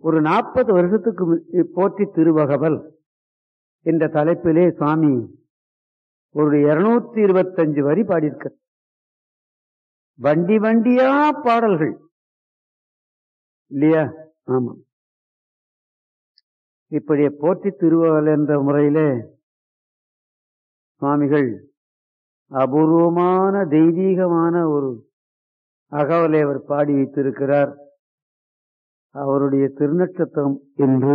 ஒரு நாற்பது வருஷத்துக்கு மு- போற்றி திருவகவல் என்ற தலைப்பிலே சுவாமி ஒரு இருநூத்தி இருபத்தஞ்சு வரி பாடியிருக்க வண்டி வண்டியா பாடல்கள் இல்லையா ஆமா இப்படி போற்றி திருவகவல் என்ற முறையிலே சுவாமிகள் அபூர்வமான தெய்வீகமான ஒரு அகவலை அவர் பாடி வைத்திருக்கிறார் அவருடைய திருநட்சத்திரம் என்று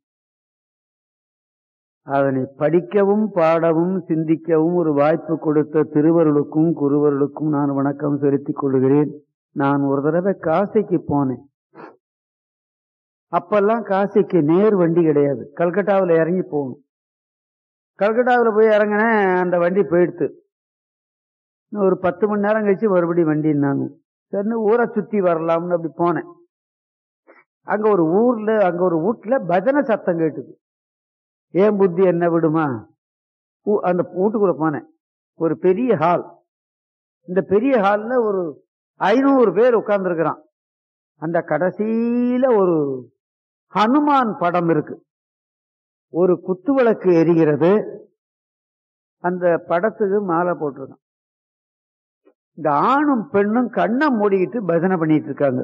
அதனை படிக்கவும் பாடவும் சிந்திக்கவும் ஒரு வாய்ப்பு கொடுத்த திருவருளுக்கும் குருவருளுக்கும் நான் வணக்கம் செலுத்திக் கொள்கிறேன் நான் ஒரு தடவை காசிக்கு போனேன் அப்பெல்லாம் காசிக்கு நேர் வண்டி கிடையாது கல்கட்டாவில் இறங்கி போகணும் கல்கட்டாவில் போய் இறங்கினேன் அந்த வண்டி போயிடுத்து இன்னும் ஒரு பத்து மணி நேரம் கழிச்சு மறுபடியும் வண்டின்னாங்க சரின்னு ஊரை சுத்தி வரலாம்னு அப்படி போனேன் அங்க ஒரு ஊர்ல அங்க ஒரு வீட்டுல பஜனை சத்தம் கேட்டுது ஏன் புத்தி என்ன விடுமா ஊ- அந்த வீட்டுக்குள்ள போனேன் ஒரு பெரிய ஹால் இந்த பெரிய ஹால்ல ஒரு ஐநூறு பேர் உட்கார்ந்துருக்கிறான் அந்த கடைசியில ஒரு ஹனுமான் படம் இருக்கு ஒரு குத்துவிளக்கு எரிகிறது அந்த படத்துக்கு மாலை போட்டிருக்கான் இந்த ஆணும் பெண்ணும் கண்ணை மூடிக்கிட்டு பஜனை பண்ணிட்டு இருக்காங்க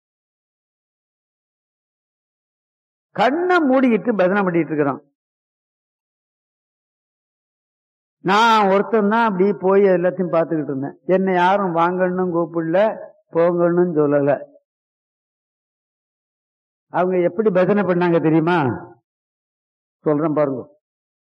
கண்ணை மூடிக்கிட்டு பஜனை பண்ணிட்டு இருக்கிறான் நான் ஒருத்தன் தான் அப்படி போய் எல்லாத்தையும் பார்த்துக்கிட்டு இருந்தேன் என்னை யாரும் வாங்கன்னு கூப்பிடல போங்கன்னு சொல்லல அவங்க எப்படி பஜனை பண்ணாங்க தெரியுமா சொல்றேன் பாருங்க